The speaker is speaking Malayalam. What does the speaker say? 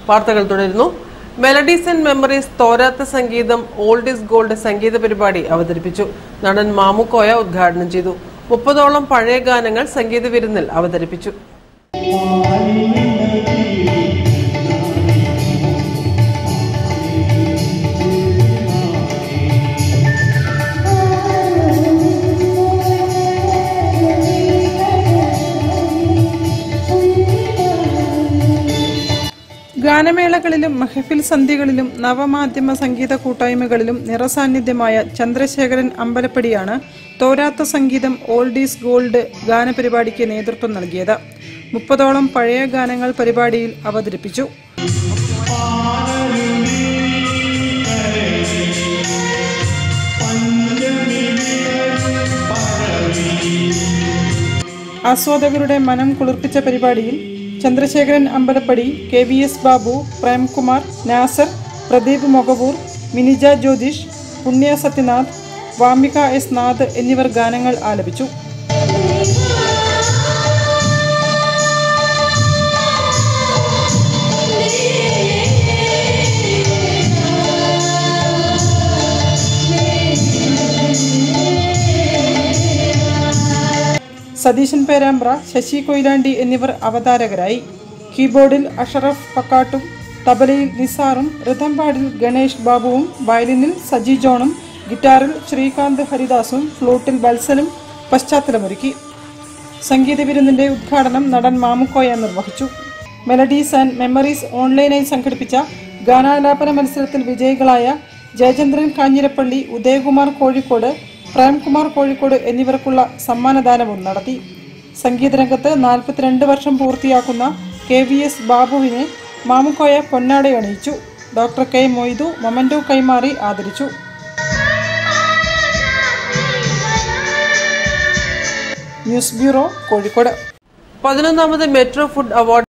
വാർത്തകൾ തുടരുന്നു മെലഡീസ് ആൻഡ് മെമ്മറീസ് തോരാത്ത സംഗീതം ഓൾഡ് ഇസ് ഗോൾഡ് സംഗീത പരിപാടി അവതരിപ്പിച്ചു നടൻ മാമുക്കോയ ഉദ്ഘാടനം ചെയ്തു മുപ്പതോളം പഴയ ഗാനങ്ങൾ സംഗീത വിരുന്നിൽ അവതരിപ്പിച്ചു ഗാനമേളകളിലും മഹഫിൽ സന്ധ്യകളിലും നവമാധ്യമ സംഗീത കൂട്ടായ്മകളിലും നിറസാന്നിധ്യമായ ചന്ദ്രശേഖരൻ അമ്പലപ്പടിയാണ് തോരാത്ത സംഗീതം ഓൾഡ് ഈസ് ഗോൾഡ് ഗാനപരിപാടിക്ക് നേതൃത്വം നൽകിയത് മുപ്പതോളം പഴയ ഗാനങ്ങൾ പരിപാടിയിൽ അവതരിപ്പിച്ചു ആസ്വാദകരുടെ മനം കുളിർപ്പിച്ച പരിപാടിയിൽ Chandrasekharan Ambalappadi K V S Babu Premkumar Nasser Pradeep Mokavoor Minija Jyothish Punya Sathyanath Vamika S Nath എന്നിവർ ഗാനങ്ങൾ ആലപിച്ചു സതീശൻ പേരാമ്പ്ര ശശി കൊയിലാണ്ടി എന്നിവർ അവതാരകരായി കീബോർഡിൽ അഷറഫ് പക്കാട്ടും തബലയിൽ നിസാറും റിഥംപാടിൽ ഗണേഷ് ബാബുവും വയലിനിൽ സജി ജോണും ഗിറ്റാറിൽ ശ്രീകാന്ത് ഹരിദാസും ഫ്ലൂട്ടിൽ വത്സലും പശ്ചാത്തലമൊരുക്കി സംഗീത വിരുന്നിന്റെ ഉദ്ഘാടനം നടൻ മാമുക്കോയ നിർവഹിച്ചു മെലഡീസ് ആൻഡ് മെമ്മറീസ് ഓൺലൈനായി സംഘടിപ്പിച്ച ഗാനാലാപന മത്സരത്തിൽ വിജയികളായ ജയചന്ദ്രൻ കാഞ്ഞിരപ്പള്ളി ഉദയകുമാർ കോഴിക്കോട് പ്രേംകുമാർ കോഴിക്കോട് എന്നിവർക്കുള്ള സമ്മാനദാനവും നടത്തി സംഗീതരംഗത്ത് നാൽപ്പത്തിരണ്ട് വർഷം പൂർത്തിയാക്കുന്ന കെ വി എസ് ബാബുവിനെ മാമുക്കോയ പൊന്നാടയണിയിച്ചു ഡോക്ടർ കെ മൊയ്തു മൊമൻറ്റോ കൈമാറി ആദരിച്ചു ന്യൂസ് ബ്യൂറോ കോഴിക്കോട് പതിനൊന്നാമത് മെട്രോ ഫുഡ് അവാർഡ്